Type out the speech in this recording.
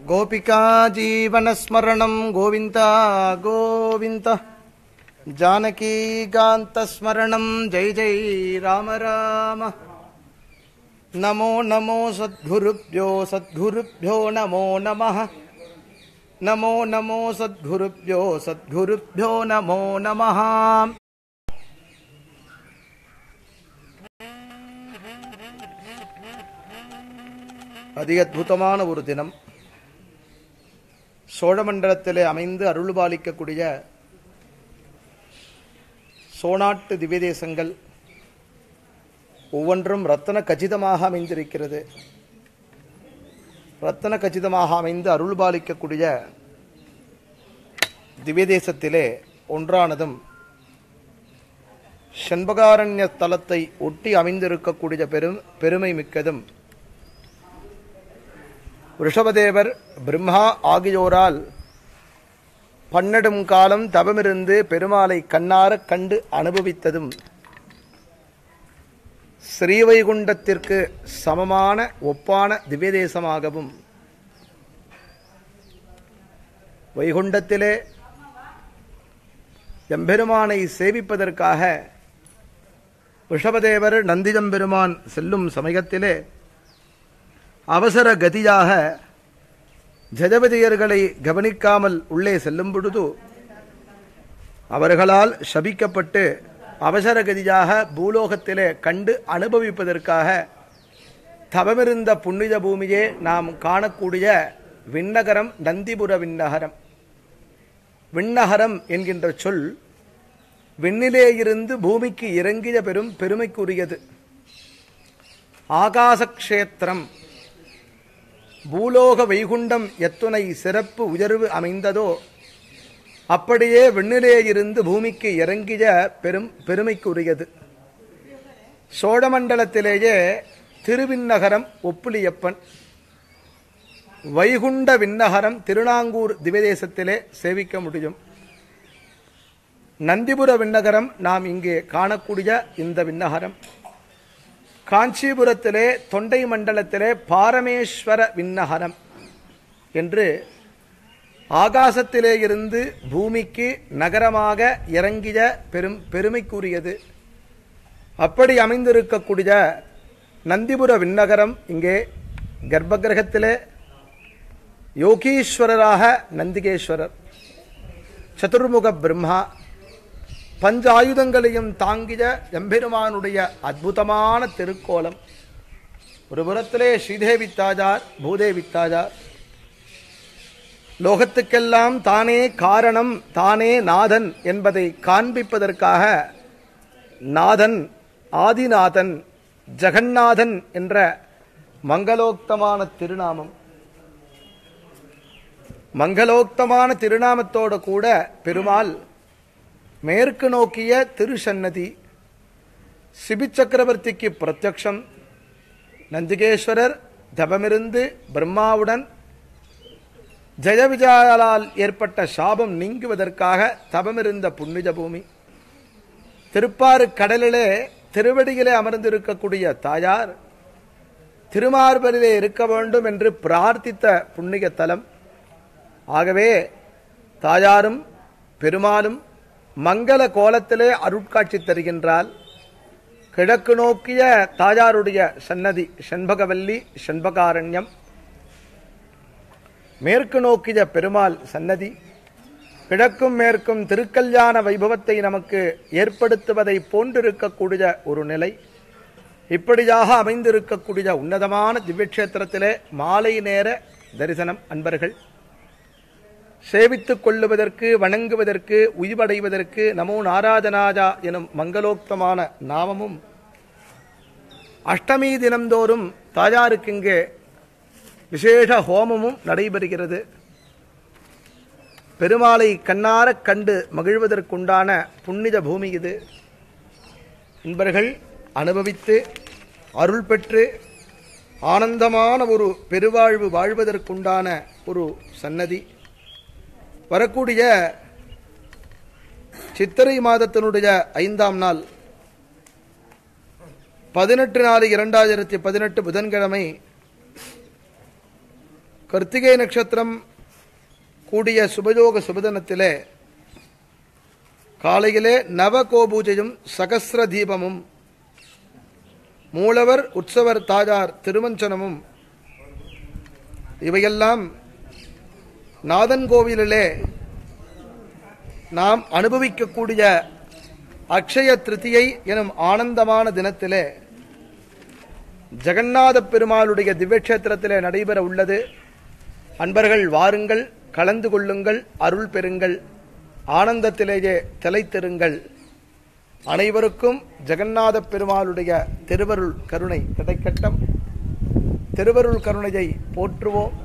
गोपिका जीवनस्मरणं गोविन्द गोविन्द जानकीकान्तस्मरणं जय जय राम राम नमो नमो सद्गुरुभ्यो सद्गुरुभ्यो नमो नमः नमो नमो सद्गुरुभ्यो सद्गुरुभ्यो नमो नमः அதி அற்புதமான ஒரு தினம் சோழமண்டலத்திலே அமைந்து அருள்பாலிக்கக்கூடிய சோனாட்டு திவ்யதேசங்கள் ஒவ்வொன்றும் ரத்தன கச்சிதமாக அமைந்திருக்கிறது ரத்தன கச்சிதமாக அமைந்து அருள்பாலிக்கக்கூடிய திவ்யதேசத்திலே ஒன்றானதும் செண்பகாரண்ய தலத்தை ஒட்டி அமைந்திருக்கக்கூடிய பெரும் பெருமை மிக்கதும் ரிஷபதேவர் பிரம்மா ஆகியோரால் பன்னெடும் காலம் தவமிருந்து பெருமாளை கண்ணாரக் கண்டு அனுபவித்ததும் ஸ்ரீவைகுண்டத்திற்கு சமமான ஒப்பான திவ்யதேசமாகவும் வைகுண்டத்திலே எம்பெருமானை சேவிப்பதற்காக ரிஷபதேவர் நந்திதம்பெருமான் செல்லும் சமயத்திலே அவசர கதியாக ஜஜபதியர்களை கவனிக்காமல் உள்ளே செல்லும் பொழுது அவர்களால் சபிக்கப்பட்டு அவசர கதியாக பூலோகத்திலே கண்டு அனுபவிப்பதற்காக தவமிருந்த புண்ணித பூமியே நாம் காணக்கூடிய விண்ணகரம் நந்திபுர விண்ணகரம் விண்ணகரம் என்கின்ற சொல் விண்ணிலே இருந்து பூமிக்கு இறங்கிய பெரும் பெருமைக்குரியது ஆகாசக்ஷேத்திரம் பூலோக வைகுண்டம் எத்துணை சிறப்பு உயர்வு அமைந்ததோ அப்படியே விண்ணிலே இருந்து பூமிக்கு இறங்கிய பெரும் பெருமைக்குரியது சோழமண்டலத்திலேயே திருவிண்ணகரம் ஒப்புளியப்பன் வைகுண்ட விண்ணகரம் திருநாங்கூர் திவதேசத்திலே சேவிக்க முடியும் நந்திபுர விண்ணகரம் நாம் இங்கே காணக்கூடிய இந்த விண்ணகரம் காஞ்சிபுரத்திலே தொண்டை மண்டலத்திலே பாரமேஸ்வர விண்ணகரம் என்று ஆகாசத்திலே இருந்து பூமிக்கு நகரமாக இறங்கிய பெரும் பெருமைக்குரியது அப்படி அமைந்திருக்கக்கூடிய நந்திபுர விண்ணகரம் இங்கே கர்ப்பகிரகத்திலே யோகீஸ்வரராக நந்திகேஸ்வரர் சதுர்முக பிரம்மா பஞ்ச ஆயுதங்களையும் தாங்கிய எம்பெருமானுடைய அற்புதமான திருக்கோலம் ஒரு புறத்திலே ஸ்ரீதேவி தாஜார் பூதேவி தாஜார் லோகத்துக்கெல்லாம் தானே காரணம் தானே நாதன் என்பதை காண்பிப்பதற்காக நாதன் ஆதிநாதன் ஜெகநாதன் என்ற மங்களோக்தமான திருநாமம் மங்களோக்தமான திருநாமத்தோடு கூட பெருமாள் மேற்கு நோக்கிய திருசன்னதி சிபி சக்கரவர்த்திக்கு பிரத்யக்ஷம் நந்திகேஸ்வரர் தபமிருந்து பிரம்மாவுடன் ஜெய விஜயாலால் ஏற்பட்ட சாபம் நீங்குவதற்காக தபமிருந்த புண்ணித பூமி திருப்பாறு கடலிலே திருவடியிலே அமர்ந்திருக்கக்கூடிய தாயார் திருமார்பலிலே இருக்க வேண்டும் என்று பிரார்த்தித்த புண்ணிய தலம் ஆகவே தாயாரும் பெருமாளும் மங்கள கோலத்திலே அருட்காட்சி தருகின்றால் கிழக்கு நோக்கிய தாயாருடைய சன்னதி செண்பகவல்லி செண்பகாரண்யம் மேற்கு நோக்கிய பெருமாள் சன்னதி கிழக்கும் மேற்கும் திருக்கல்யாண வைபவத்தை நமக்கு ஏற்படுத்துவதை போன்றிருக்கக்கூடிய ஒரு நிலை இப்படியாக அமைந்திருக்கக்கூடிய உன்னதமான திவ்யக்ஷேத்திரத்திலே மாலை நேர தரிசனம் அன்பர்கள் சேவித்துக் கொள்ளுவதற்கு வணங்குவதற்கு உய்வடைவதற்கு நமோ நாராஜனாஜா எனும் மங்களோக்தமான நாமமும் அஷ்டமி தினந்தோறும் தாயாருக்கு இங்கே விசேஷ ஹோமமும் நடைபெறுகிறது பெருமாளை கண்ணாரக் கண்டு மகிழ்வதற்குண்டான புண்ணித பூமி இது நண்பர்கள் அனுபவித்து அருள் பெற்று ஆனந்தமான ஒரு பெருவாழ்வு வாழ்வதற்குண்டான ஒரு சன்னதி வரக்கூடிய சித்திரை மாதத்தினுடைய ஐந்தாம் நாள் பதினெட்டு நாலு இரண்டாயிரத்தி பதினெட்டு புதன்கிழமை கிருத்திகை நட்சத்திரம் கூடிய சுபயோக சுபதனத்திலே காலையிலே நவகோபூஜையும் சகசிர தீபமும் மூலவர் உற்சவர் தாஜார் திருமஞ்சனமும் இவையெல்லாம் நாதன் கோவிலிலே நாம் அனுபவிக்கக்கூடிய அக்ஷய திருத்தியை எனும் ஆனந்தமான தினத்திலே ஜெகநாத பெருமாளுடைய திவ்யக்ஷேத்திரத்திலே நடைபெற உள்ளது அன்பர்கள் வாருங்கள் கலந்து கொள்ளுங்கள் அருள் பெறுங்கள் ஆனந்தத்திலேயே திளைத்திருங்கள் அனைவருக்கும் ஜெகநாத பெருமாளுடைய திருவருள் கருணை கிடைக்கட்டும் திருவருள் கருணையை போற்றுவோம்